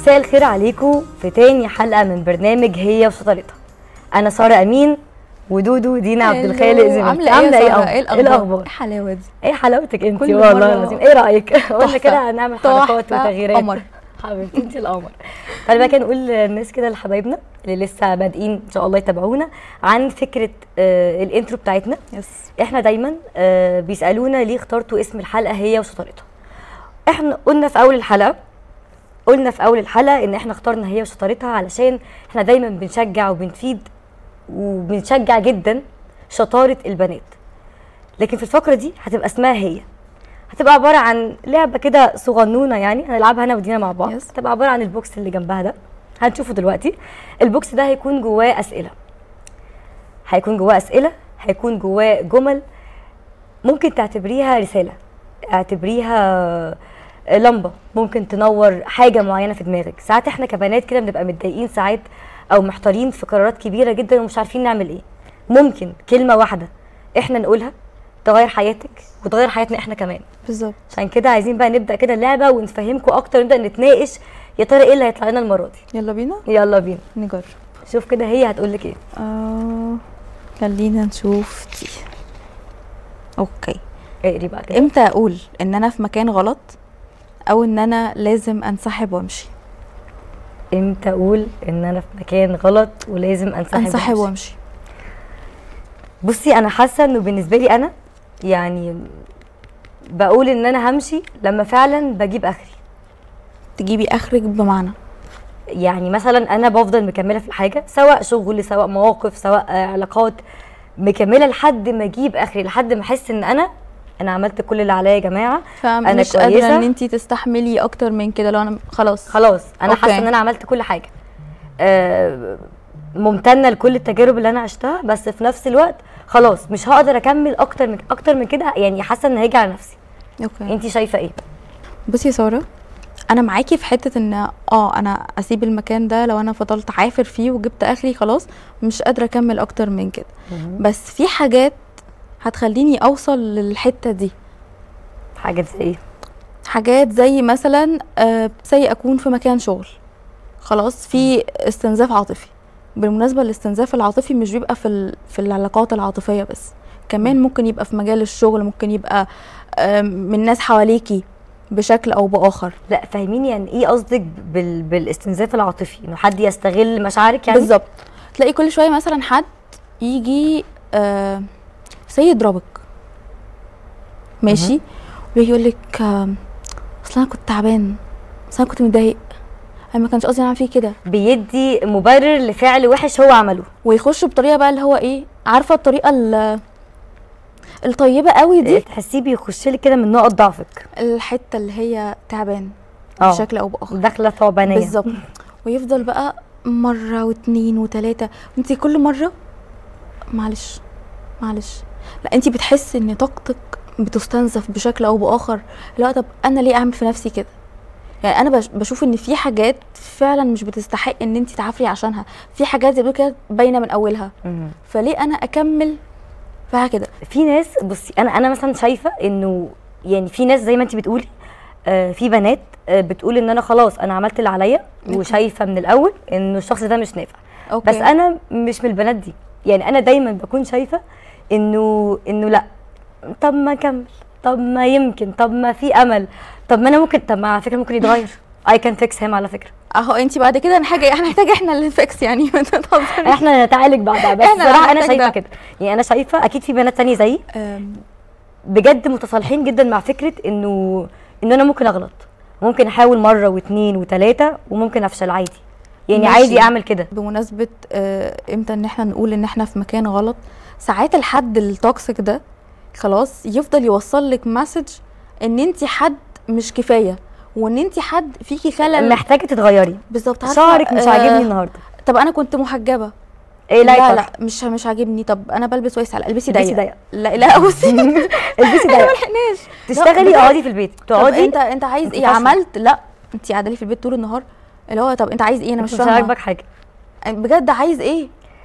مساء الخير عليكم في تاني حلقه من برنامج هي وشطارتها انا ساره امين ودودو دينا عبد الخالق زميلتي عامله ايه يا سارة؟ ايه ايه الاخبار الاخبار ايه الحلاوه دي ايه حلاوتك انت كل والله مرة العظيم ايه رايك قلنا تحفة. كده هنعمل حركات تحفة. وتغييرات قمر. حبيبتي انت القمر خلي بقى كده نقول للناس كده لحبايبنا اللي لسه بادئين ان شاء الله يتابعونا عن فكره آه الانترو بتاعتنا يس احنا دايما آه بيسالونا ليه اخترتوا اسم الحلقه هي وشطارتها احنا قلنا في اول الحلقه قلنا في اول الحلقه ان احنا اخترنا هي وشطارتها علشان احنا دايما بنشجع وبنفيد وبنشجع جدا شطاره البنات لكن في الفقره دي هتبقى اسمها هي هتبقى عباره عن لعبه كده صغنونه يعني هنلعبها انا ودينا مع بعض يس. هتبقى عباره عن البوكس اللي جنبها ده هنشوفه دلوقتي البوكس ده هيكون جواه اسئله هيكون جواه اسئله هيكون جواه جمل ممكن تعتبريها رساله اعتبريها لمبه ممكن تنور حاجه معينه في دماغك ساعات احنا كبنات كده بنبقى متضايقين ساعات او محتارين في قرارات كبيره جدا ومش عارفين نعمل ايه ممكن كلمه واحده احنا نقولها تغير حياتك وتغير حياتنا احنا كمان بالظبط عشان كده عايزين بقى نبدا كده اللعبه ونفهمكم اكتر نبدا نتناقش يا ترى ايه اللي هيطلع لنا المره دي يلا بينا يلا بينا نجرب شوف كده هي هتقول لك ايه آه خلينا نشوف دي اوكي اقري بقى كده امتى اقول ان انا في مكان غلط او ان انا لازم انسحب وامشي امتى اقول ان انا في مكان غلط ولازم انسحب انسحب وأمشي؟ وامشي بصي انا حاسه انه بالنسبه لي انا يعني بقول ان انا همشي لما فعلا بجيب اخري تجيبي اخرك بمعنى يعني مثلا انا بفضل مكمله في الحاجه سواء شغل سواء مواقف سواء آه، علاقات مكمله لحد ما اجيب اخري لحد ما احس ان انا انا عملت كل اللي عليا يا جماعه فمش كويسة. قادره ان انت تستحملي اكتر من كده لو انا خلاص خلاص انا أوكي. حاسه ان انا عملت كل حاجه آه، ممتنه لكل التجارب اللي انا عشتها بس في نفس الوقت خلاص مش هقدر اكمل اكتر من اكتر من كده يعني حاسه ان هيجي على نفسي اوكي انت شايفه ايه بصي يا ساره انا معاكي في حته ان اه انا اسيب المكان ده لو انا فضلت عافر فيه وجبت اخري خلاص مش قادره اكمل اكتر من كده بس في حاجات هتخليني اوصل للحته دي حاجه زي ايه حاجات زي مثلا آه، زي اكون في مكان شغل خلاص في استنزاف عاطفي بالمناسبه الاستنزاف العاطفي مش بيبقى في ال- في العلاقات العاطفيه بس كمان ممكن يبقى في مجال الشغل ممكن يبقى آه، من ناس حواليكي بشكل او باخر لا فهميني يعني ايه قصدك بال... بالاستنزاف العاطفي انه حد يستغل مشاعرك يعني بالظبط تلاقي كل شويه مثلا حد يجي آه سي يضربك ماشي ويجي يقول لك آه اصل انا كنت تعبان اصل انا كنت متضايق انا ما كانش قصدي اعمل فيه كده بيدي مبرر لفعل وحش هو عمله ويخش بطريقه بقى اللي هو ايه عارفه الطريقه ال- الطيبه قوي دي تحسيه بيخش لك كده من نقط ضعفك الحته اللي هي تعبان اه. بشكل او باخر داخله ثعبانيه بالظبط ويفضل بقى مره واتنين وتلاته انت كل مره معلش معلش لا انت بتحسي ان طاقتك بتستنزف بشكل او باخر لا طب انا ليه اعمل في نفسي كده يعني انا بش- بشوف ان في حاجات فعلا مش بتستحق ان انت تعافري عشانها في حاجات زي ما بيقولوا كده باينه من اولها مم. فليه انا اكمل فيها كده في ناس بصي انا انا مثلا شايفه انه يعني في ناس زي ما انت بتقولي آه في بنات آه بتقول ان انا خلاص انا عملت اللي عليا أوكي. وشايفه من الاول انه الشخص ده مش نافع اوكي بس انا مش من البنات دي يعني انا دايما بكون شايفه انه انه لا طب ما اكمل طب ما يمكن طب ما في امل طب ما انا ممكن طب ما على فكره ممكن يتغير اي كان فيكس هيم على فكره اهو انت بعد كده انا حاجه هنحتاج احنا اللي نفكس يعني ما تهزريش احنا نتعالج بعدها بس إحنا صراحه انا هنحتاج شايفه ده. كده يعني انا شايفه اكيد في بنات تانية زيي أم، بجد متصالحين جدا مع فكره انه ان انا ممكن اغلط ممكن احاول مره واثنين وثلاثه وممكن افشل عادي يعني ماشي. عادي اعمل كده بمناسبة آه، امتى ان احنا نقول ان احنا في مكان غلط ساعات الحد التوكسيك ده خلاص يفضل يوصل لك مسج ان انت حد مش كفاية وان انت حد فيكي خلل محتاجه تتغيري بالظبط عارفة، شعرك مش آه، عاجبني النهارده طب انا كنت محجبة ايه لا لا يفرق. لا مش مش عاجبني طب انا بلبس واسع لا البسي البسي ضيق ضيق. لا لا بصي البسي احنا ما ضيق لحقناش تشتغلي بجد. اقعدي في البيت طب تقعدي انت انت عايز انت ايه فاشلة. عملت لا انت قاعده لي في البيت طول النهار اللي هو طب انت عايز ايه انا مش مش فاهمه عاجبك حاجه بجد عايز ايه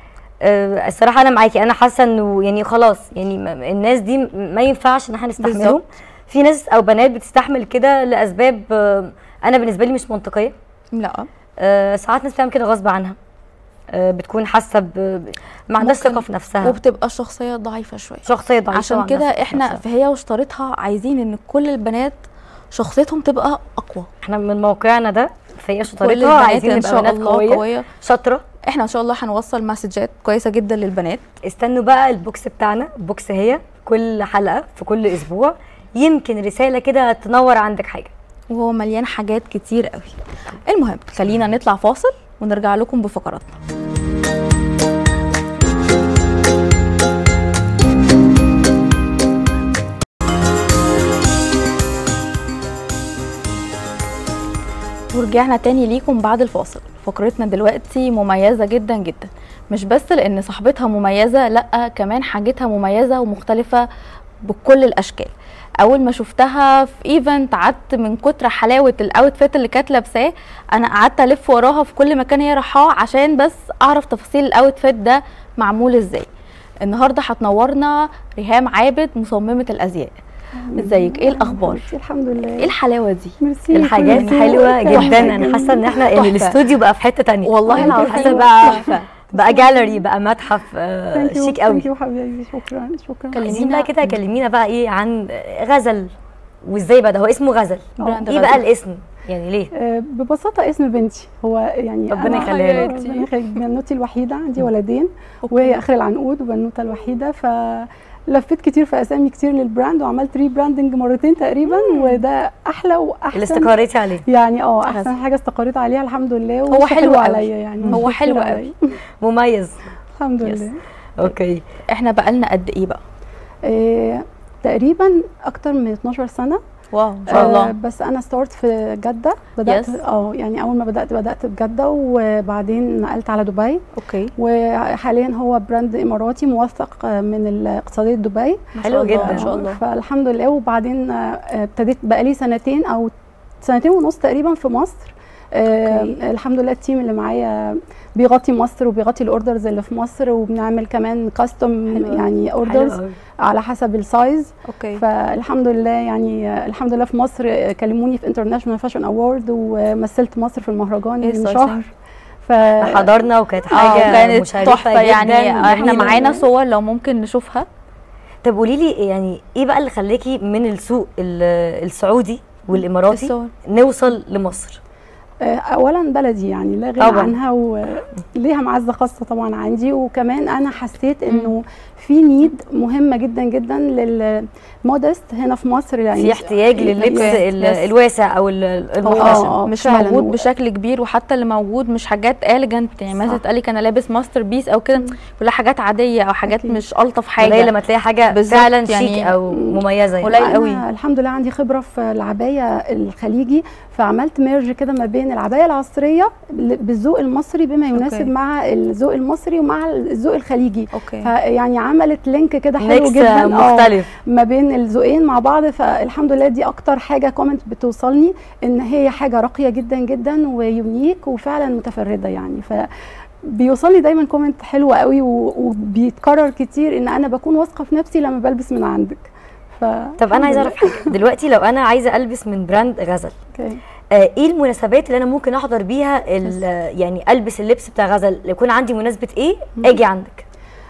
آه، الصراحه انا معاكي انا حاسه انه يعني خلاص يعني م- الناس دي م- ما ينفعش ان احنا نستحملهم بالظبط. في ناس او بنات بتستحمل كده لاسباب آه، انا بالنسبه لي مش منطقيه لا آه ساعات ناس بتعمل كده غصب عنها آه بتكون حاسه ب- ب- ما عندهاش ممكن. ثقه في نفسها وبتبقى الشخصيه ضعيفه شويه شخصيه ضعيفه عشان وعندها كده ثقة في احنا نفسها. فهي واشترطها عايزين ان كل البنات شخصيتهم تبقى اقوى احنا من موقعنا ده فهي كل شطارتها البنات عايزين ان نبقى شاء بنات الله قويه قويه شاطره احنا ان شاء الله هنوصل مسجات كويسه جدا للبنات استنوا بقى البوكس بتاعنا بوكس هي كل حلقه في كل اسبوع يمكن رساله كده تنور عندك حاجه وهو مليان حاجات كتير قوي المهم خلينا نطلع فاصل ونرجع لكم بفقراتنا ورجعنا تاني ليكم بعد الفاصل فقرتنا دلوقتي مميزة جدا جدا مش بس لان صاحبتها مميزة لا كمان حاجتها مميزة ومختلفة بكل الاشكال اول ما شفتها في ايفنت قعدت من كتر حلاوه الاوتفيت اللي كانت لابساه انا قعدت الف وراها في كل مكان هي رايحاه عشان بس اعرف تفاصيل الاوتفيت ده معمول ازاي النهارده هتنورنا ريهام عابد مصممه الازياء ازيك ايه الاخبار ميرسي، الحمد لله ايه الحلاوه دي ميرسي الحاجات كل ذوق. حلوه تحفة جدا انا حاسه ان احنا يعني تحفة. الاستوديو بقى في حته تانية والله انا العظيم حاسه بقى تحفة. بقى جاليري بقى متحف آه، Thank you, شيك thank قوي you حبيبي شكرا شكرا كلمينا. عايزين بقى كده كلمينا بقى ايه عن غزل وازاي بقى ده هو اسمه غزل براند ايه غزل. بقى الاسم يعني ليه آه، ببساطة اسم بنتي هو يعني ربنا أنا- يخليها لك. ربنا يخليك بنوتي الوحيدة عندي ولدين أوكي. وهي آخر العنقود وبنوتة الوحيدة فلفيت كتير في أسامي كتير للبراند وعملت ريبراندنج مرتين تقريبا وده أحلى اللي وأحسن استقريتي عليه يعني اه غزل. احسن حاجه استقريت عليها الحمد لله هو ومش حلو قوي. عليا يعني هو مش حلو كتير قوي. عليا. مميز الحمد يس. لله اوكي احنا بقالنا قد ايه بقى آه، تقريبا اكتر من 12 سنه واو ان شاء الله آه بس انا ستارت في جده بدات Yes. اه يعني اول ما بدات بدات بجده وبعدين نقلت على دبي اوكي وحاليا هو براند اماراتي موثق آه، من الاقتصاديه دبي ما حلو شاء الله، جدا. ان شاء الله فالحمد لله وبعدين آه، آه، ابتديت بقالي سنتين او سنتين ونص تقريبا في مصر آه أوكي. الحمد لله التيم اللي معايا بيغطي مصر وبيغطي الاوردرز اللي في مصر وبنعمل كمان كاستم حلو أوي. يعني حلو اوردرز قوي. على حسب السايز اوكي فالحمد لله يعني آه، الحمد لله في مصر آه، كلموني في انترناشونال فاشن اوورد ومثلت مصر في المهرجان إيه من exciting. شهر ف حضرنا وكانت اه حاجه كانت مشرفه تحفه يعني جداً، احنا جميلة. معانا صور لو ممكن نشوفها طب قولي لي يعني ايه بقى اللي خلاكي من السوق ال- السعودي والاماراتي الصور نوصل لمصر آه، اولا بلدي يعني لا غنى طبعاً. عنها وليها معزه خاصه طبعا عندي وكمان انا حسيت انه في نيد مهمه جدا جدا للمودست هنا في مصر يعني في احتياج لللبس Yes, ال- yes. الواسع او ال- هو المحاشم آه، مش فعلاً موجود هو- بشكل كبير وحتى اللي موجود مش حاجات اليجنت يعني مثلا صح. تقالي كان لابس ماستر بيس او كده كلها حاجات عاديه او حاجات أكيد. مش الطف قليل حاجه لما تلاقي حاجه بالظبط، فعلا شيك يعني او مميزه يعني. قليل أنا قوي. الحمد لله عندي خبره في العبايه الخليجي فعملت ميرج كده ما بين العبايه العصريه بالذوق المصري بما يناسب أوكي. مع الذوق المصري ومع الذوق الخليجي اوكي يعني عملت لينك كده حلو ميكس جدا آه. مختلف ما بين الذوقين مع بعض فالحمد لله دي اكتر حاجه كومنت بتوصلني ان هي حاجه راقيه جدا جدا ويونيك وفعلا متفرده يعني ف بيوصل لي دايما كومنت حلو قوي و- وبيتكرر كتير ان انا بكون واثقه في نفسي لما بلبس من عندك ف طب انا عايزه اعرف حاجه دلوقتي لو انا عايزه البس من براند غزل اوكي آه، ايه المناسبات اللي انا ممكن احضر بيها ال- يعني البس اللبس بتاع غزل يكون عندي مناسبه ايه اجي عندك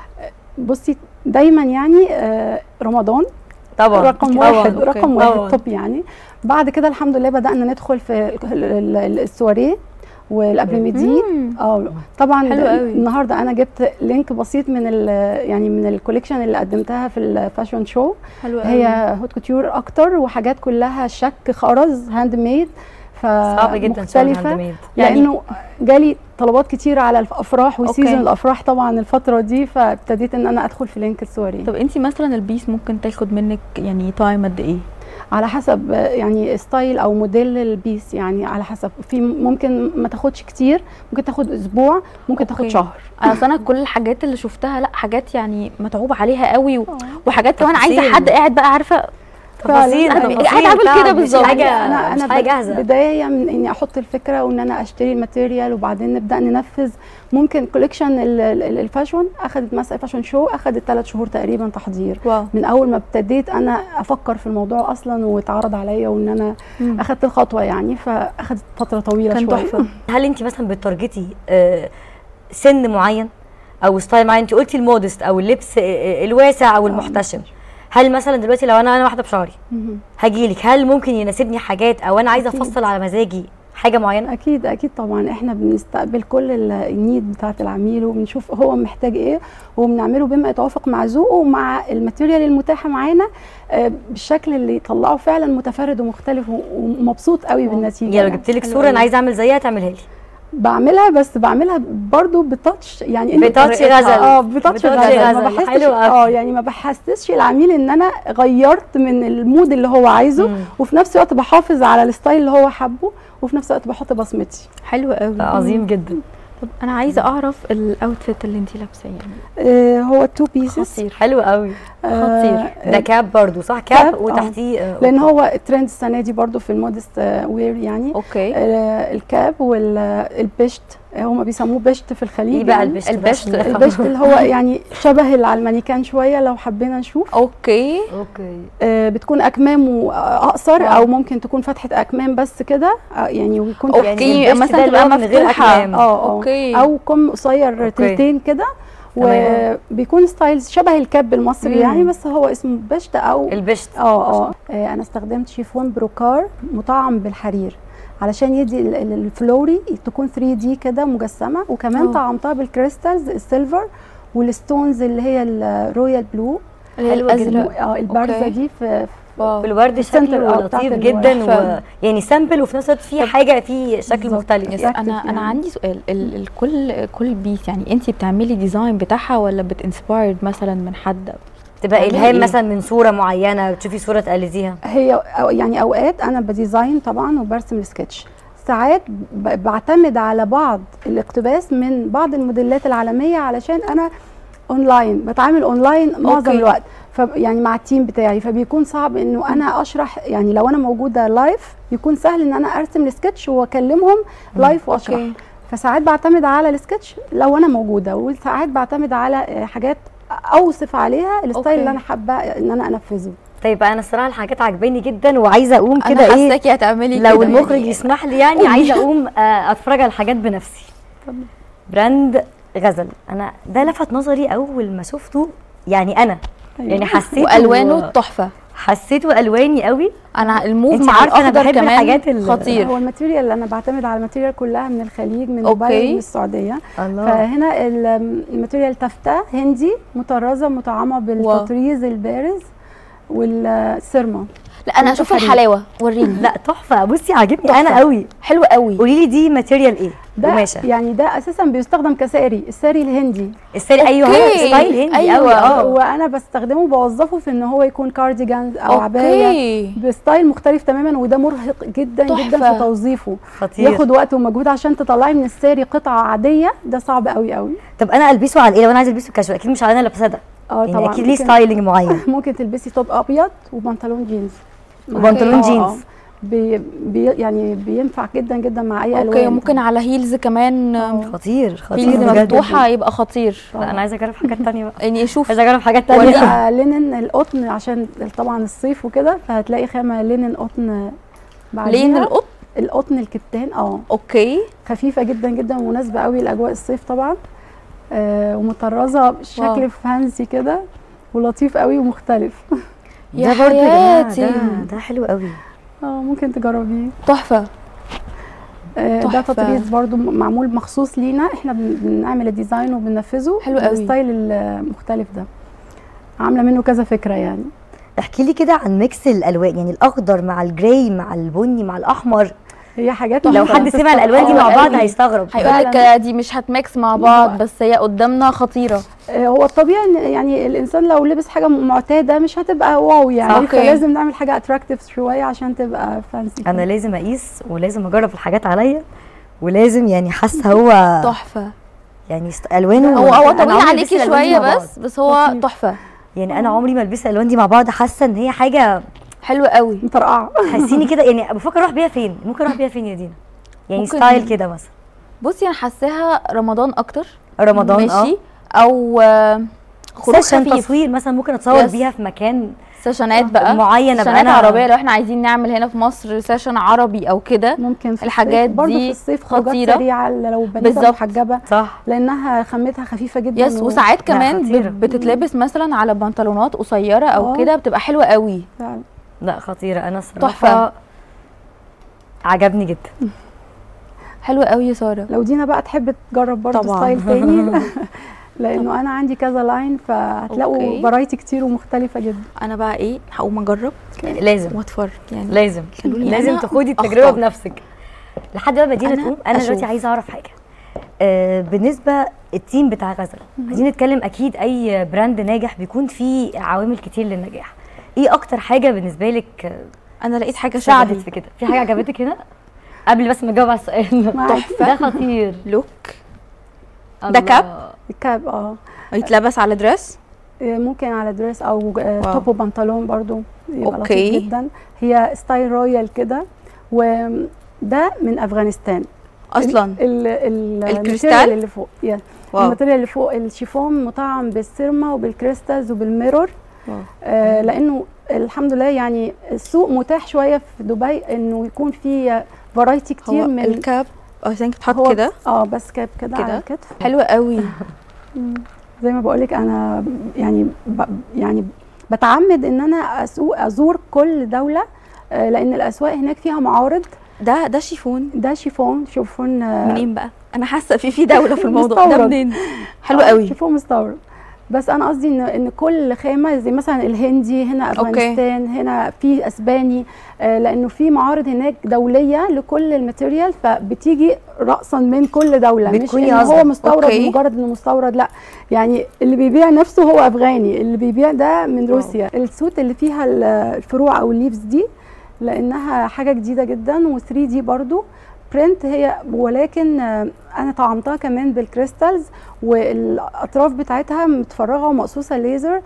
بصي دايما يعني آه، رمضان طبعا رقم طبعاً، واحد أوكي. رقم واحد طبعاً. توب يعني بعد كده الحمد لله بدانا ندخل في ال- ال- ال- السواريه والابريميدي مم. اه طبعا حلو قوي. النهارده انا جبت لينك بسيط من ال يعني من الكوليكشن اللي قدمتها في الفاشن شو حلو قوي هي هوت كوتيور اكتر وحاجات كلها شك خرز هاند ميد صعب جدا شغل مختلفة هاند ميد يعني- لانه جالي طلبات كتير على الافراح وسيزون أوكي. الافراح طبعا الفتره دي فابتديت ان انا ادخل في لينك السواري طب انت مثلا البيس ممكن تاخد منك يعني تايم قد ايه على حسب آه، يعني ستايل او موديل البيس يعني على حسب في ممكن ما تاخدش كتير ممكن تاخد اسبوع ممكن تاخد أوكي. شهر اصل انا كل الحاجات اللي شفتها لا حاجات يعني متعوب عليها قوي و... وحاجات كمان عايزه تفاصيل. حد قاعد بقى عارفه تفاصيل فعلاً. تفاصيل قاعد عامل تعب، كده مش بالظبط. حاجه انا مش انا حاجه بد- جاهزه بدايه من اني احط الفكره وان انا اشتري الماتيريال وبعدين نبدا ننفذ ممكن كوليكشن الفاشون اخذت مثلا فاشون شو اخذت ثلاث شهور تقريبا تحضير واو من اول ما ابتديت انا افكر في الموضوع اصلا واتعرض عليا وان انا مم. اخذت الخطوه يعني فاخذت فتره طويله كان شويه تحفه هل انت مثلا بتارجتي آه، سن معين او ستايل معين انت قلتي المودست او اللبس آه، آه، الواسع او المحتشم هل مثلا دلوقتي لو انا انا واحده بشعري مهم. هاجيلك هل ممكن يناسبني حاجات او انا عايزه أكيد. افصل على مزاجي حاجه معينه اكيد اكيد طبعا احنا بنستقبل كل ال- النيد بتاعه العميل وبنشوف هو محتاج ايه وبنعمله بما يتوافق مع ذوقه ومع الماتيريال المتاحه معانا آه، بالشكل اللي يطلعه فعلا متفرد ومختلف و- ومبسوط قوي بالنتيجه يعني لو جبت لك حلو صوره قوي. انا عايزه اعمل زيها تعملها لي بعملها بس بعملها برضو بتاتش يعني إن- بتاتش طريقتها. غزل اه بتاتش بتاتش غزل ما غزل. بحسش حلو قوي. اه يعني ما بحسسش العميل ان انا غيرت من المود اللي هو عايزه مم. وفي نفس الوقت بحافظ على الستايل اللي هو حبه وفي نفس الوقت بحط بصمتي حلو قوي عظيم جدا طب انا عايزه اعرف الاوتفيت اللي انت لابساه يعني آه هو تو بيسز خطير حلو قوي خطير. ده كاب برضو صح كاب، كاب آه. وتحتيه آه، لان هو الترند السنه دي برضو في المودست آه، وير يعني اوكي آه، الكاب والبشت هما بيسموه بشت في الخليج ايه بقى يعني. البشت البشت. ده؟ البشت اللي هو يعني شبه اللي على المانيكان شويه لو حبينا نشوف اوكي اوكي آه، بتكون اكمامه اقصر واو. او ممكن تكون فتحه اكمام بس كده آه، يعني ويكون أوكي. تحتيه البشت مثلا ده اللي تبقى هو من غير مفتوحة. أكمام. اه اه اوكي او كم قصير أوكي. تلتين كده تمام. وبيكون ستايلز شبه الكاب المصري مم. يعني بس هو اسمه بشت او البشت اه اه آه، انا استخدمت شيفون بروكار مطعم بالحرير علشان يدي ال- ال- الفلوري تكون 3 دي كده مجسمه وكمان أوه. طعمتها بالكريستالز السيلفر والستونز اللي هي الرويال بلو حلوة جدا. الازرق اه البارزه أوكي. دي في واو الورد السنتر، شكله آه، بتاعت لطيف الورد. جدا و... فعلا. يعني سامبل وفي نفس الوقت في حاجه في شكل بالظبط. مختلف يس Attractive انا انا يعني. عندي سؤال ال ال كل كل بيس يعني انت بتعملي ديزاين بتاعها ولا بتنسبايرد مثلا من حد تبقى تعملي الهام إيه؟ مثلا من صوره معينه بتشوفي صوره تقلديها هي أو- يعني اوقات انا بديزاين طبعا وبرسم السكتش ساعات ب- بعتمد على بعض الاقتباس من بعض الموديلات العالميه علشان انا اونلاين بتعامل اونلاين معظم أوكي. الوقت ف يعني مع التيم بتاعي فبيكون صعب انه انا اشرح يعني لو انا موجوده لايف يكون سهل ان انا ارسم السكتش واكلمهم لايف واشرح اوكي فساعات بعتمد على السكتش لو انا موجوده وساعات بعتمد على آه، حاجات اوصف عليها الستايل أوكي. اللي انا حابه ان انا انفذه طيب انا الصراحه الحاجات عجباني جدا وعايزه اقوم انا كده ايه حاساكي هتعملي لو كده المخرج يعني. يسمح لي يعني عايزه اقوم آه، اتفرج على الحاجات بنفسي براند غزل انا ده لفت نظري اول ما شفته يعني انا يعني حسيت والوانه تحفه حسيته الواني قوي انا الموف انت مع عارفة أنا الاخضر بحب كمان الحاجات ال- خطير هو الماتيريال اللي انا بعتمد على الماتيريال كلها من الخليج من أوكي. دبي ومن السعوديه الله فهنا ال- الماتيريال تفتة هندي مطرزه مطعمه بالتطريز البارز والسيرما لا انا اشوف حرير. الحلاوه وريني لا تحفه بصي عاجبني تحفة. انا قوي حلو قوي قولي لي دي ماتيريال ايه ده قماشه يعني ده اساسا بيستخدم كساري الساري الهندي الساري ايوه هو أوكي. ستايل هندي أيوة. قوي اه وانا بستخدمه بوظفه في ان هو يكون كارديجان او عبايه اوكي بستايل مختلف تماما وده مرهق جدا تحفة. جدا في توظيفه خطير ياخد وقت ومجهود عشان تطلعي من الساري قطعه عاديه ده صعب قوي قوي طب انا البسه على ايه لو انا عايزه البسه كاجوال اكيد مش على انا لابسه ده اه يعني طبعا اكيد ليه ممكن- ستايلنج معين ممكن تلبسي توب ابيض وبنطلون جينز وبنطلون آه، جينز. آه. بي بي يعني بينفع جدا جدا مع اي اوكي الوان ممكن على هيلز كمان خطير خطير هيلز بجد. مفتوحه يبقى خطير لا انا عايزه اجرب حاجات تانية بقى يعني شوف عايزه اجرب حاجات تاني تانية بقى لينن القطن عشان طبعا الصيف وكده فهتلاقي خامه لينن قطن بعديها لين القط القطن الكتان اه اوكي خفيفه جدا جدا ومناسبه قوي لاجواء الصيف طبعا آه ومطرزه واو. بشكل فانسي كده ولطيف قوي ومختلف يا ده برضه يا جماعة، حياتي. ده ده حلو قوي اه ممكن تجربيه تحفه آه، ده تحفة. تطريز برضو م- معمول مخصوص لينا احنا بن- بنعمل الديزاين وبننفذه حلو قوي. بالستايل المختلف ده عامله منه كذا فكره يعني احكي لي كده عن ميكس الالوان يعني الاخضر مع الجراي مع البني مع الاحمر هي حاجات لو مختلفة. حد سمع الالوان دي مع آه، بعض قوي. هيستغرب هيقول لك فعلاً. دي مش هتميكس مع بعض بس هي قدامنا خطيره آه، هو الطبيعي ان يعني الانسان لو لبس حاجه معتاده مش هتبقى واو يعني صح. أوكي. فلازم نعمل حاجه اتراكتيف شويه عشان تبقى فانسي انا لازم اقيس ولازم اجرب الحاجات عليا ولازم يعني حاسه هو تحفه يعني است- الوانه هو هو أنا طويل عمري عليكي لبست الألوان دي شويه مع بعض. بس بس هو لطيف. تحفه يعني انا عمري ما لبست الالوان دي مع بعض حاسه ان هي حاجه حلو قوي مطرقعه حسيني كده يعني بفكر اروح بيها فين ممكن اروح بيها فين يا دينا يعني ممكن- ستايل كده مثلا بصي انا حاساها رمضان اكتر رمضان اه ماشي او آه، خروج سيشن خفيف تصوير مثلا ممكن اتصور يس. بيها في مكان سيشنات بقى معين ابقى سيشنات انا عربيه لو احنا عايزين نعمل هنا في مصر سيشن عربي او كده ممكن في الحاجات الصيف برضه دي في الصيف خروجات خطيرة. سريعه لو بنات بالظبط. محجبه صح لانها خامتها خفيفه جدا يس و- وساعات كمان خطيرة. ب- بتتلبس مثلا على بنطلونات قصيره او آه. كده بتبقى حلوه قوي فعلا. لا خطيره انا الصراحه تحفة. عجبني جدا حلوه قوي يا ساره لو دينا بقى تحب تجرب برضه طبعاً. ستايل تاني لانه انا عندي كذا لاين فهتلاقوا أوكي. فرايتي كتير ومختلفه جدا انا بقى ايه هقوم اجرب لازم واتفرج يعني لازم خلوني لازم أنا تاخدي التجربه أخطأ. بنفسك لحد ما مدينه أنا تقوم انا دلوقتي أشوف. عايزه اعرف حاجه آه بالنسبه التيم بتاع غزل عايزين نتكلم اكيد اي براند ناجح بيكون فيه عوامل كتير للنجاح ايه اكتر حاجه بالنسبه لك آه، انا لقيت حاجه ساعدت شبهي في كده في حاجه عجبتك هنا قبل بس ما اجاوب على السؤال معاكي. ده خطير لوك الله. ده كاب؟ الكاب اه يتلبس على دريس إيه، ممكن على دريس او آه، واو. توب وبنطلون برضو يبقى أوكي. لطيف جدا هي ستايل رويال كده وده من افغانستان اصلا ال ال الكريستال؟ الماتيريال اللي فوق yeah. واو الماتيريال اللي فوق الشيفون مطعم بالسيرما وبالكريستالز وبالميرور واو. آه لانه الحمد لله يعني السوق متاح شويه في دبي انه يكون في فرايتي كتير هو من الكاب اي ثينك بتحط هو كده اه بس كاب كده على كده؟ الكتف حلوه قوي مم. زي ما بقولك انا يعني ب يعني بتعمد ان انا اسوق ازور كل دوله آه، لان الاسواق هناك فيها معارض ده ده شيفون ده شيفون شيفون آه، منين بقى انا حاسه في في دوله في الموضوع ده مستورد. منين حلو آه، قوي شيفون مستورد بس انا قصدي ان ان كل خامه زي مثلا الهندي هنا افغانستان هنا في اسباني آه، لانه في معارض هناك دوليه لكل الماتيريال فبتيجي راسا من كل دوله مش بتكوني إن قصدك. هو مستورد أوكي. مجرد انه مستورد لا يعني اللي بيبيع نفسه هو افغاني اللي بيبيع ده من واو. روسيا السوت اللي فيها ال- الفروع او الليفز دي لانها حاجه جديده جدا و3 دي برضو برنت هي ولكن آه، انا طعمتها كمان بالكريستالز والاطراف بتاعتها متفرغه ومقصوصه ليزر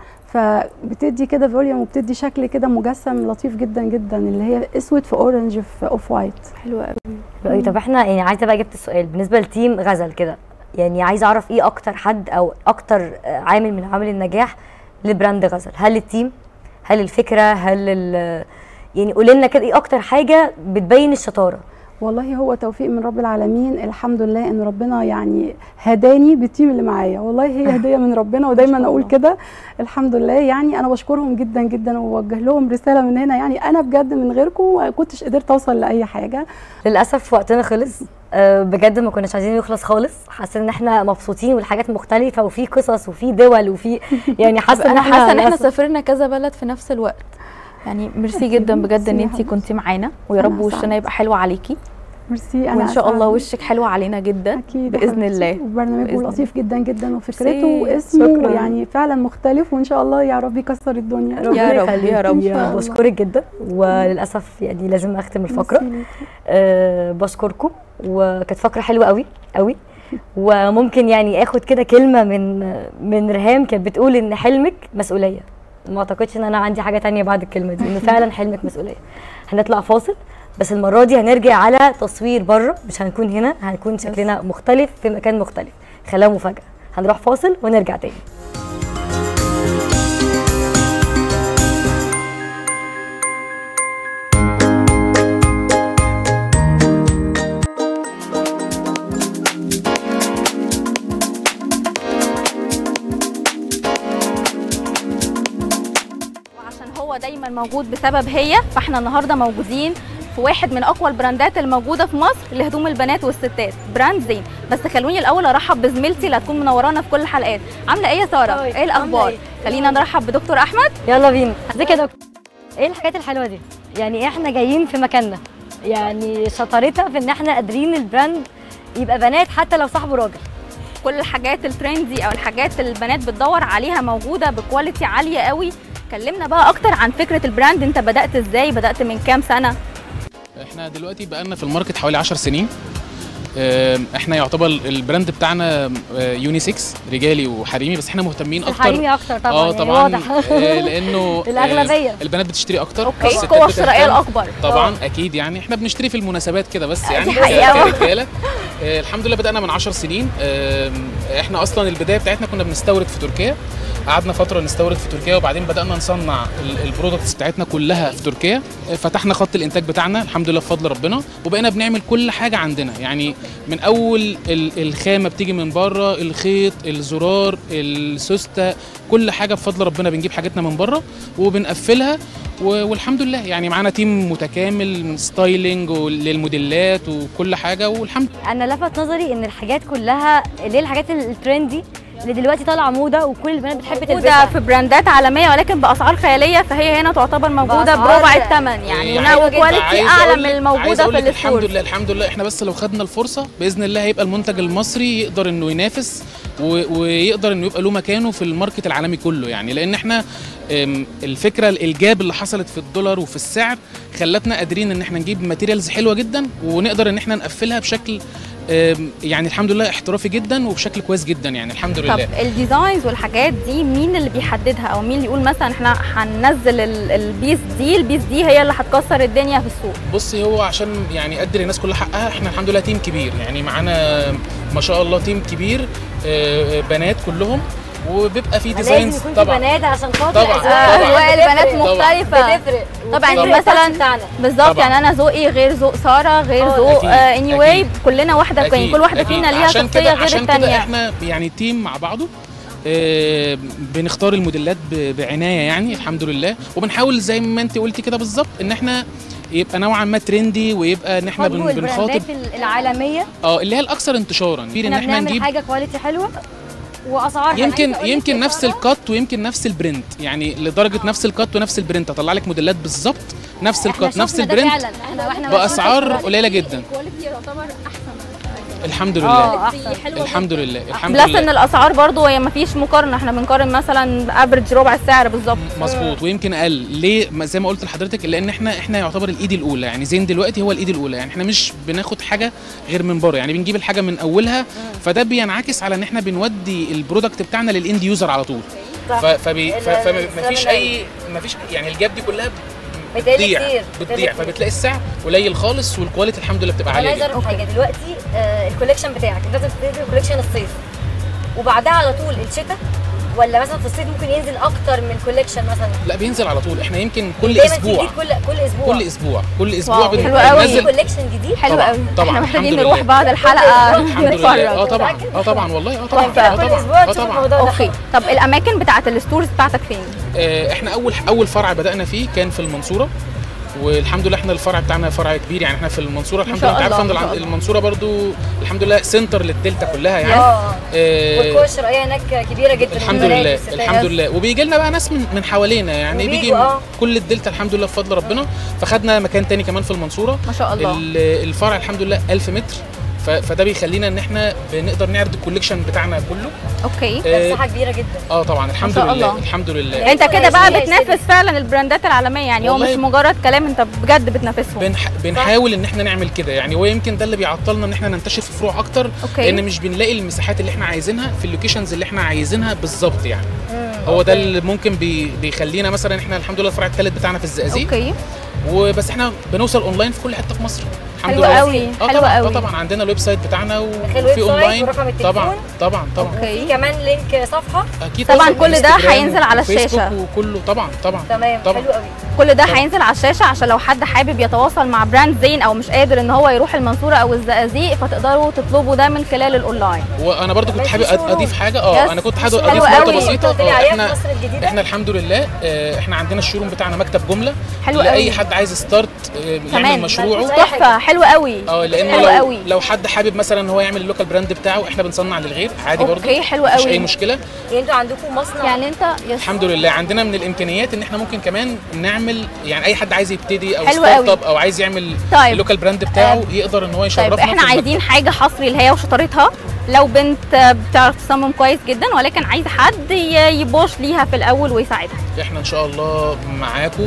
فبتدي كده فوليوم وبتدي شكل كده مجسم لطيف جدا جدا اللي هي اسود في اورنج في اوف وايت حلوه قوي رأيي طب احنا يعني عايزه بقى جبت السؤال بالنسبه لتيم غزل كده يعني عايزه اعرف ايه اكتر حد او اكتر آه، عامل من عوامل النجاح لبراند غزل هل التيم هل الفكره هل ال- يعني قولي لنا كده ايه اكتر حاجه بتبين الشطاره والله هو توفيق من رب العالمين الحمد لله ان ربنا يعني هداني بالتيم اللي معايا والله هي هديه من ربنا ودايما اقول كده الحمد لله يعني انا بشكرهم جدا جدا وبوجه لهم رساله من هنا يعني انا بجد من غيركم ما كنتش قدرت اوصل لاي حاجه للاسف وقتنا خلص آه، بجد ما كناش عايزين يخلص خالص حاسه ان احنا مبسوطين والحاجات مختلفه وفي قصص وفي دول وفي يعني حاسه ان انا احنا حاسه ان احنا للأسف- سافرنا كذا بلد في نفس الوقت يعني ميرسي جدا بجد ان ميرسي يا انت حبيبتي. كنتي معانا ويا رب أنا وشنا أسعد. يبقى حلو عليكي ميرسي انا وان شاء الله أسعد. وشك حلو علينا جدا اكيد يا بإذن حبيبتي. الله. وبرنامجه بإذن لطيف جدا جدا وفكرته ميرسي. واسمه شكراً. يعني فعلا مختلف وان شاء الله يا رب يكسر الدنيا ربنا يا رب، يخليكي. يا رب. إن شاء الله. بشكرك جدا وللاسف يعني لازم اختم الفقره ميرسي ليكي. أه بشكركم وكانت فقره حلوه قوي قوي وممكن يعني اخد كده كلمه من من ريهام كانت بتقول ان حلمك مسؤوليه ما اعتقدش ان انا عندي حاجه تانية بعد الكلمه دي ان فعلا حلمك مسؤوليه هنطلع فاصل بس المره دي هنرجع على تصوير بره مش هنكون هنا هنكون شكلنا مختلف في مكان مختلف خلاها مفاجاه هنروح فاصل ونرجع تاني وعشان هو دايما موجود بسبب هي فاحنا النهارده موجودين في واحد من اقوى البراندات الموجوده في مصر لهدوم البنات والستات براند زين بس خلوني الاول ارحب بزميلتي اللي هتكون منورانا في كل الحلقات عامله ايه يا ساره هاي، ايه عاملة الاخبار إيه؟ خلينا نرحب بدكتور احمد يلا بينا ازيك يا دكتور ايه الحاجات الحلوه دي يعني احنا جايين في مكاننا يعني شطارتها في ان احنا قادرين البراند يبقى بنات حتى لو صاحبه راجل كل الحاجات الترندي او الحاجات اللي البنات بتدور عليها موجوده بكواليتي عاليه قوي كلمنا بقى اكتر عن فكره البراند انت بدات ازاي بدات من كام سنه احنا دلوقتي بقالنا في الماركت حوالي 10 سنين آم، احنا يعتبر البراند بتاعنا آه، يونيسكس رجالي وحريمي بس احنا مهتمين اكتر الحريمي اكتر طبعا اه يعني طبعا واضح آه، لانه آه، الأغلبية. البنات بتشتري اكتر اوكي الستات القوه الشرائيه بتهتم. الاكبر طبعا اكيد يعني احنا بنشتري في المناسبات كده بس يعني دي حقيقة. كرجاله آه، الحمد لله بدانا من 10 سنين آم، احنا اصلا البدايه بتاعتنا كنا بنستورد في تركيا قعدنا فتره نستورد في تركيا وبعدين بدانا نصنع ال- البرودكتس بتاعتنا كلها في تركيا آه، فتحنا خط الانتاج بتاعنا الحمد لله بفضل ربنا وبقينا بنعمل كل حاجه عندنا يعني من اول ال- الخامه بتيجي من بره الخيط الزرار السوسته كل حاجه بفضل ربنا بنجيب حاجتنا من بره وبنقفلها و- والحمد لله يعني معانا تيم متكامل ستايلينج للموديلات وكل حاجه والحمد انا لفت نظري ان الحاجات كلها اللي هي الحاجات الترندي اللي دلوقتي طالعه موضه وكل البنات بتحب موجوده تلبسها في براندات عالميه ولكن باسعار خياليه فهي هنا تعتبر موجوده بأسعار بربع الثمن يعني يعني نوع حلوة جداً. كواليتي عايز اعلى أقول- من عايز الموجوده أقول في لك الحمد الستور لله الحمد لله احنا بس لو خدنا الفرصه باذن الله هيبقى المنتج المصري يقدر انه ينافس و- ويقدر انه يبقى له مكانه في الماركت العالمي كله يعني لان احنا أم، الفكره الجاب اللي حصلت في الدولار وفي السعر خلتنا قادرين ان احنا نجيب ماتيريالز حلوه جدا ونقدر ان احنا نقفلها بشكل أم، يعني الحمد لله احترافي جدا وبشكل كويس جدا يعني الحمد طب لله الديزاينز والحاجات دي مين اللي بيحددها او مين اللي يقول مثلا احنا هننزل ال- البيس دي البيس دي هي اللي هتكسر الدنيا في السوق بصي هو عشان يعني ادي للناس كلها حقها احنا الحمد لله تيم كبير يعني معانا ما شاء الله تيم كبير آه، بنات كلهم وبيبقى في لازم ديزاينز يكون في طبعا بنات عشان خاطر طبعا. الأذواق طبعا. اذواق البنات بتفرق. مختلفه بتفرق طبعا وبتفرق مثلا التاتش بتاعنا بالظبط طبعا. يعني انا ذوقي غير ذوق ساره غير آه، ذوق أكيد، اني واي أكيد. كلنا واحده يعني أكيد، كل واحده أكيد. فينا ليها عشان شخصيه كده غير عشان كده الثانيه احنا يعني تيم مع بعضه آه، بنختار الموديلات ب- بعنايه يعني الحمد لله وبنحاول زي ما انت قلتي كده بالظبط ان احنا يبقى نوعا ما ترندي ويبقى ان احنا بن- خاطبوا بنخاطب البراندات العالميه اه اللي هي الاكثر انتشارا في ان احنا احنا بنعمل نجيب حاجه كواليتي حلوه واسعارها يمكن يمكن نفس الكات ويمكن نفس البرنت يعني لدرجه نفس الكات ونفس البرنت اطلع لك موديلات بالظبط نفس الكات نفس البرنت احنا واحنا باسعار قليله جدا الكواليتي يعتبر احسن الحمد لله اه احسن حلوه الحمد لله الحمد بلس لله ان الاسعار برضو هي ما فيش مقارنه احنا بنقارن مثلا افريج ربع السعر بالظبط مظبوط ويمكن اقل ليه ما- زي ما قلت لحضرتك لان احنا احنا يعتبر الايد الاولى يعني زين دلوقتي هو الايد الاولى يعني احنا مش بناخد حاجه غير من بره يعني بنجيب الحاجه من اولها فده بينعكس على ان احنا بنودي البرودكت بتاعنا للاند يوزر على طول صح. ف- فبي ف- ال- فما فيش الزمن اي ما فيش يعني الجاب دي كلها بتقل بتضيع كتير بتضيع كتير. فبتلاقي السعر قليل خالص والكواليتي الحمد لله بتبقى انا عاليه عايزه جدا اعرف حاجه دلوقتي آه الكوليكشن بتاعك انت بتنزل كوليكشن الصيف وبعدها على طول الشتاء ولا مثلا في الصيف ممكن ينزل اكتر من كوليكشن مثلا لا بينزل على طول احنا يمكن كل دايما في اسبوع جديد كل كل اسبوع كل اسبوع كل اسبوع واو، بن- حلو قوي. في بننزل كوليكشن جديد حلو طبعاً، قوي طبعاً، احنا محتاجين الحمد نروح لله. بعد الحلقه الحمد لله نتفرج اه طبعا اه طبعا والله اه طبعا تحفة. اه كل طبعا اسبوع اه تشوف طبعا الموضوع ده اوكي طب الاماكن بتاعت الستورز بتاعتك فين آه، احنا اول اول فرع بدانا فيه كان في المنصوره والحمد لله احنا الفرع بتاعنا فرع كبير يعني احنا في المنصوره الحمد شاء لله انت عارفه الله، ان ما شاء الع- الله. المنصوره برضو الحمد لله سنتر للدلتا كلها يعني اه آه، والقوه الشرائيه هناك كبيره جدا الحمد والبنات لله والستات. الحمد لله وبيجي لنا بقى ناس من من حوالينا يعني وبيجوا، بيجي آه. كل الدلتا الحمد لله بفضل ربنا فخدنا مكان تاني كمان في المنصوره ما شاء الله ال- الفرع الحمد لله 1000 متر ف- فده بيخلينا ان احنا بنقدر نعرض الكوليكشن بتاعنا كله اوكي آه، مساحه كبيره جدا اه طبعا الحمد شاء لله الله. الحمد لله يعني انت كده بقى هيشتري- بتنافس فعلا البراندات العالميه يعني هو والله مش مجرد كلام انت بجد بتنافسهم بنح... بنحاول ان احنا نعمل كده يعني هو يمكن ده اللي بيعطلنا ان احنا ننتشر في فروع اكتر اوكي لان مش بنلاقي المساحات اللي احنا عايزينها في اللوكيشنز اللي احنا عايزينها بالظبط يعني هو ده اللي ممكن بي... بيخلينا مثلا احنا الحمد لله الفرع الثالث بتاعنا في الزقازيق اوكي وبس احنا بنوصل اونلاين في كل حته في مصر الحمد حلو لله قوي اه حلو طبعا قوي اه طبعا عندنا الويب سايت بتاعنا الويب وفي سايت اونلاين ورقم التليفون. طبعا طبعا طبعا في اوكي كمان لينك صفحه اكيد طبعاً طبعاً. كل ده انستجرام هينزل على وفيسبوك الشاشة. وكله طبعا طبعا تمام طبعا حلو قوي كل ده طبعا. هينزل على الشاشه عشان لو حد حابب يتواصل مع براند زين او مش قادر ان هو يروح المنصوره او الزقازيق فتقدروا تطلبوا ده من خلال الاونلاين وانا برضو كنت كمان حابب في شغل. اضيف حاجه يس. اه انا كنت حابب حلو اضيف نقطه قوي. بسيطه قلت لي اه عليها في احنا مصر الجديده احنا الحمد لله آه، احنا عندنا الشوروم بتاعنا مكتب جمله حلو لاي قوي حد عايز ستارت كمان. يعمل مشروعه مفيش أي تحفه حلو قوي اه لانه حلو لو قوي. لو حد حابب مثلا ان هو يعمل اللوكال براند بتاعه احنا بنصنع للغير عادي برضو اوكي حلو مفيش قوي اي مشكله يعني انتوا عندكم مصنع يعني انت يس الحمد لله عندنا من الامكانيات ان احنا ممكن كمان نعمل يعني اي حد عايز يبتدي او حلو ستارت قوي. اب او عايز يعمل طيب. اللوكال براند بتاعه يقدر ان هو يشرفنا طيب احنا في عايزين حاجه حصري اللي هي وشطارتها لو بنت بتعرف تصمم كويس جدا ولكن عايزه حد ي- يبوش ليها في الاول ويساعدها المكتب. احنا ان شاء الله معاكم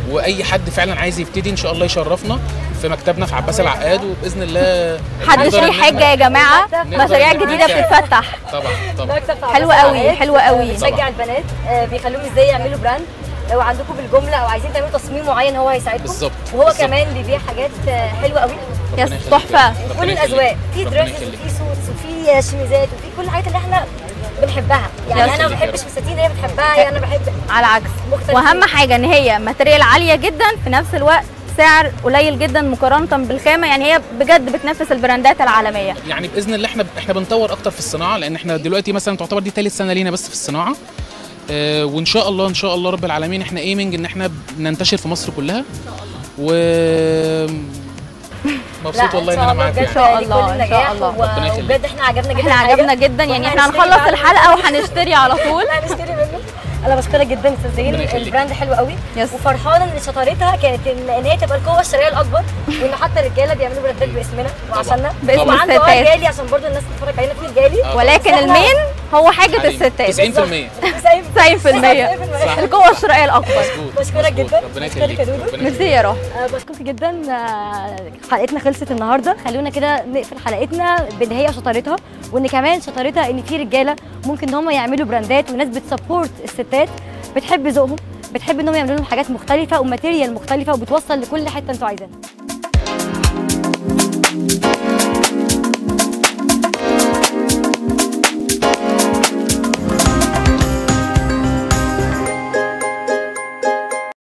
واي حد فعلا عايز يبتدي ان شاء الله يشرفنا في مكتبنا في عباس العقاد وباذن الله محدش نقدر ليه إن إحنا- حجه يا جماعه نقدر مشاريع إن إحنا جديده نساعد. بتتفتح طبعا طبعا حلو قوي، حلو قوي. بيشجع البنات آه، بيخليهم ازاي يعملوا براند لو عندكم بالجمله او عايزين تعملوا تصميم معين هو هيساعدكم بالظبط، وهو بالظبط. كمان بيبيع حاجات آه، حلوه قوي ربنا يس يخليك. تحفه ربنا كل يخليك. الاذواق في ربنا دريسز يخليك. وفي سوتس وفي شميزات وفي كل الحاجات اللي احنا بنحبها يعني يا انا ما يخليك يا بحبش رب. فساتين هي بتحبها هي انا بحب على العكس مختلفين. واهم حاجه ان هي ماتريال عاليه جدا في نفس الوقت سعر قليل جدا مقارنه بالخامه يعني هي بجد بتنافس البراندات العالميه يعني باذن الله احنا احنا بنطور اكتر في الصناعه لان احنا دلوقتي مثلا تعتبر دي ثالث سنه لينا بس في الصناعه آه وان شاء الله ان شاء الله رب العالمين احنا ايمنج ان احنا ننتشر في مصر كلها و مبسوط والله ان انا معاك ان يعني شاء إن شاء الله الله، إن شاء الله. ربنا يخليك. وبجد احنا عجبنا جدا احنا الحاجة. عجبنا جدا يعني احنا وهنشتري هنخلص فعلاً. الحلقه وهنشتري على طول هنشتري منه انا بشكرك جدا استاذ زين ربنا يخليك. البراند حلو قوي يس. وفرحانه ان شطارتها كانت ان إن هي تبقى القوه الشرائيه الاكبر وان حتى الرجاله بيعملوا براندات باسمنا وعشاننا باسم وعنده اه الستات. جالي عشان برضه الناس تتفرج علينا في الجالي آه. ولكن بس إحنا- المين هو حاجه علينا. الستات 90% 90% القوه الشرائيه الاكبر مظبوط بشكرك مظبوط. جدا. ربنا بشكرك يخليك يا دودو. ربنا ميرسي يا روح آه، بشكرك جدا آه، حلقتنا خلصت النهارده خلونا كده نقفل حلقتنا بان هي شطارتها وان كمان شطارتها ان في رجاله ممكن ان هم يعملوا براندات وناس بتسبورت الستات بتحب ذوقهم بتحب انهم يعملوا لهم حاجات مختلفه وماتيريال مختلفه وبتوصل لكل حته انتوا عايزينها